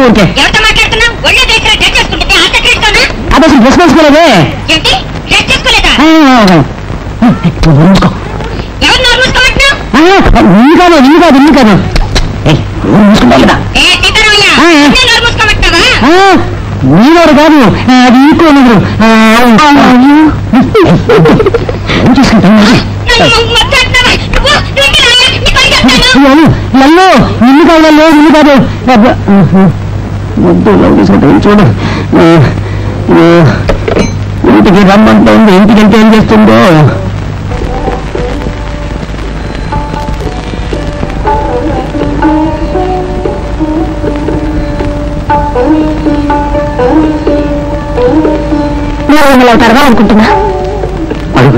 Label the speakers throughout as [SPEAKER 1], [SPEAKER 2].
[SPEAKER 1] ఊరికే
[SPEAKER 2] ఎవరితో మాట్లాడుతున్నావు ఒళ్ళో దగ్గర డ్రెస్ చేసుకుంటే అంత క్రీస్తోనా
[SPEAKER 1] అది అసలు డ్రెస్ వేసుకోలేదే
[SPEAKER 2] ఏంటి డ్రెస్ చేసుకోలేదా
[SPEAKER 1] ఆ, నువ్వు మూసుకో.
[SPEAKER 2] ఎవరు నోరు మూసుకోమంటున్నావు
[SPEAKER 1] ఆ, నిన్ను కాదు నిన్ను కాదు నిన్ను కాదు ఏయ్, నువ్వు మూసుకుంటావు కదా
[SPEAKER 2] ఏ సీతారామయ్య
[SPEAKER 1] ఆ, ఆ.
[SPEAKER 2] నిన్నే నోరు మూసుకోమంటున్నావా
[SPEAKER 1] ఆ, నీవాడు కాదు ఆ, అది ఇంకో నువ్వు ఏం చేసుకుంటావు మరి?
[SPEAKER 2] నన్ను మాట్లాడుతున్నావా నువ్వు నువ్వు ఇంకా రాయా? నీ పని చెప్తాను
[SPEAKER 1] లల్లు, లల్లు నిన్ను కాదు లల్లు నిన్ను కాదు అబ్బా, ఉహు. వద్దు లవ్ తీసుకుంటాను చూడు ఆ, ఆ, ఇంటికి రమ్మంటుంది ఇంటికి వెళ్తే ఏం చేస్తుందో
[SPEAKER 3] అవుతారా అనుకుంటున్నా
[SPEAKER 1] అడుగు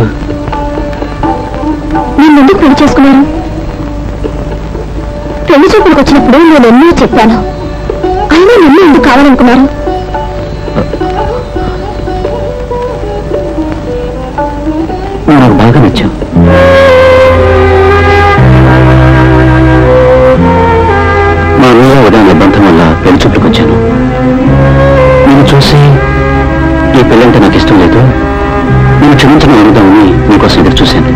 [SPEAKER 3] నేను ఎందుకు పెళ్లి చేసుకున్నాను పెళ్లి చూపులకు వచ్చినప్పుడు నేను ఎన్నో చెప్పాను అయినా నిన్ను ఎందుకు కావాలనుకున్నారు
[SPEAKER 1] నువ్వు నాకు బాగా నచ్చావు మా అన్నయ్య ఉదయం నిబంధన వల్ల పెళ్లి చూపులకు వచ్చాను నేను చూసి ఈ పెళ్ళంటే నాకు ఇష్టం లేదు నేను క్షమించడం అడుగుదామని నీకోసం ఎదురు చూశాను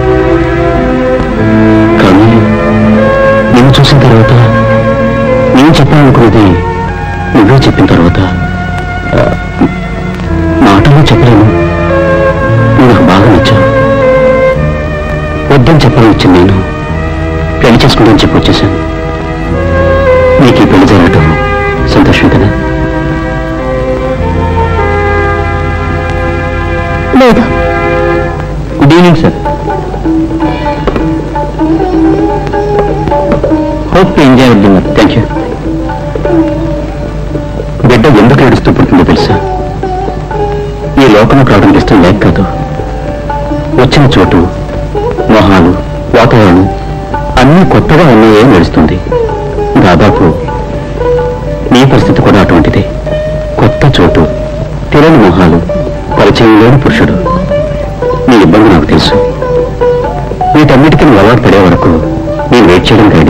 [SPEAKER 1] కానీ నేను చూసిన తర్వాత నేను చెప్పాలనుకున్నది నువ్వే చెప్పిన తర్వాత ఆ, మాటల్లో చెప్పలేను నువ్వు నాకు బాగా నచ్చావు వద్దని చెప్పాలని వచ్చింది నేను పెళ్లి చేసుకుంటాను చెప్పి వచ్చేసాను నీకు ఈ పెళ్లి జరగటం సంతోషం కదా
[SPEAKER 3] లేదు
[SPEAKER 1] good evening sir hope to enjoy dinner thank you బిడ్డ ఎందుకు ఏడుస్తూ పుట్టిందో తెలుసా ఈ లోకంలోకి రావడానికి ఇష్టం లేక కాదు వచ్చిన చోటు మొహాలు వాతావరణం అన్నీ కొత్తగా ఉన్నాయే నడుస్తుంది దాదాపు నీ పరిస్థితి కూడా అటువంటిదే కొత్త చోటు తెలియని మొహాలు పరిచయం లేని పురుషుడు నీ ఇబ్బంది నాకు తెలుసు వీటన్నిటికీ నువ్వు అలవాటు పడే వరకు నేను వెయిట్ చేయడం